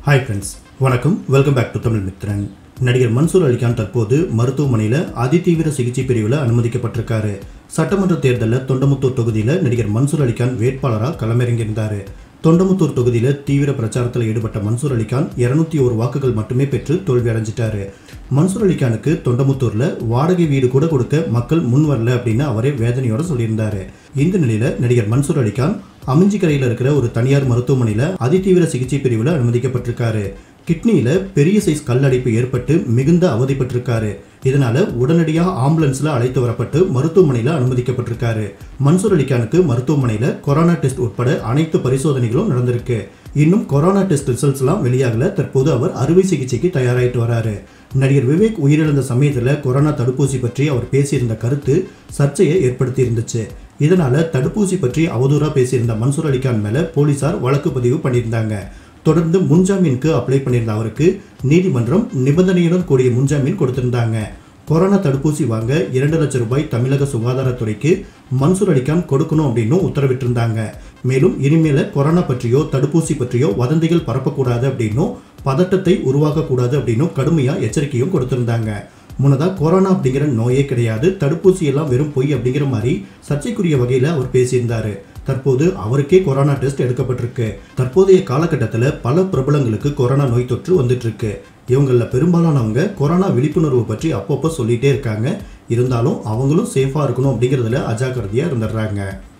hi friends வணக்கம் welcome back to Tamil Mithran நடிகர் மன்சூர் அலிகான் தற்போது மருத்துவமனையில் அதிதீவிர சிகிச்சை பிரிவில் அனுமதிக்கப்பட்டிருக்காரு சட்டமன்ற தேர்தலில் தொண்டமுத்தூர் தொகுதியில் நடிகர் மன்சூர் அலிகான் வேட்பாளராக களமிறங்கியிருந்தார் தொண்டமுத்தூர் தொகுதியில் தீவிர பிரச்சாரத்தில் ஈடுபட்ட மன்சூர் அலிகான் இருநூத்தி ஒரு வாக்குகள் மட்டுமே பெற்று தோல்வி அடைஞ்சிட்டாரு மன்சூர் அலிகானுக்கு தொண்டமுத்தூர்ல வாடகை வீடு கூட கொடுக்க மக்கள் முன் வரல அப்படின்னு அவரே வேதனையோட சொல்லியிருந்தாரு இந்த நிலையில நடிகர் மன்சூர் அலிகான் அமிஞ்சிக்கரையில் இருக்கிற ஒரு தனியார் மருத்துவமனையில் அதிதீவிர சிகிச்சை பிரிவில் அனுமதிக்கப்பட்டிருக்காரு கிட்னியில பெரிய சைஸ் கல்லடைப்பு ஏற்பட்டு மிகுந்த அவதிப்பட்டிருக்காரு இதனால உடனடியாக ஆம்புலன்ஸ்ல அழைத்து வரப்பட்டு மருத்துவமனையில அனுமதிக்கப்பட்டிருக்காரு மன்சூர் அலிகானுக்கு மருத்துவமனையில கொரோனா டெஸ்ட் உட்பட அனைத்து பரிசோதனைகளும் நடந்திருக்கு இன்னும் கொரோனா டெஸ்ட் ரிசல்ட்ஸ் எல்லாம் வெளியாகல தற்போது அவர் அறுவை சிகிச்சைக்கு தயாராயிட்டு வராரு நடிகர் விவேக் உயிரிழந்த சமயத்துல கொரோனா தடுப்பூசி பற்றி அவர் பேசியிருந்த கருத்து சர்ச்சையை ஏற்படுத்தி இருந்துச்சு இதனால தடுப்பூசி பற்றி அவதூறா பேசியிருந்த மன்சூர் அலிகான் மேல போலீசார் வழக்கு பதிவு பண்ணியிருந்தாங்க தொடர்ந்து முன்ஜாமீனுக்கு அப்ளை பண்ணியிருந்த அவருக்கு நீதிமன்றம் நிபந்தனையுடன் கூடிய முன்ஜாமீன் கொடுத்திருந்தாங்க கொரோனா தடுப்பூசி வாங்க இரண்டு லட்சம் ரூபாய் தமிழக சுகாதாரத்துறைக்கு மன்சூர் அலிகான் கொடுக்கணும் அப்படின்னு உத்தரவிட்டிருந்தாங்க மேலும் இனிமேல கொரோனா பற்றியோ தடுப்பூசி பற்றியோ வதந்திகள் பரப்பக்கூடாது அப்படின்னும் பதட்டத்தை உருவாக்கக்கூடாது அப்படின்னும் கடுமையாக எச்சரிக்கையும் கொடுத்திருந்தாங்க முன்னதாக கொரோனா அப்படிங்கிற நோயே கிடையாது தடுப்பூசி எல்லாம் வெறும் பொய் அப்படிங்கிற மாதிரி சர்ச்சைக்குரிய வகையில் அவர் பேசியிருந்தாரு தற்போது அவருக்கே கொரோனா டெஸ்ட் எடுக்கப்பட்டிருக்கு தற்போதைய காலகட்டத்தில் பல பிரபலங்களுக்கு கொரோனா நோய் தொற்று வந்துட்டு இருக்கு இவங்களில் பெரும்பாலானவங்க கொரோனா விழிப்புணர்வு பற்றி அப்பப்போ சொல்லிட்டே இருக்காங்க இருந்தாலும் அவங்களும் சேஃபாக இருக்கணும் அப்படிங்கிறதுல அஜாக்கிரதையாக இருந்துடுறாங்க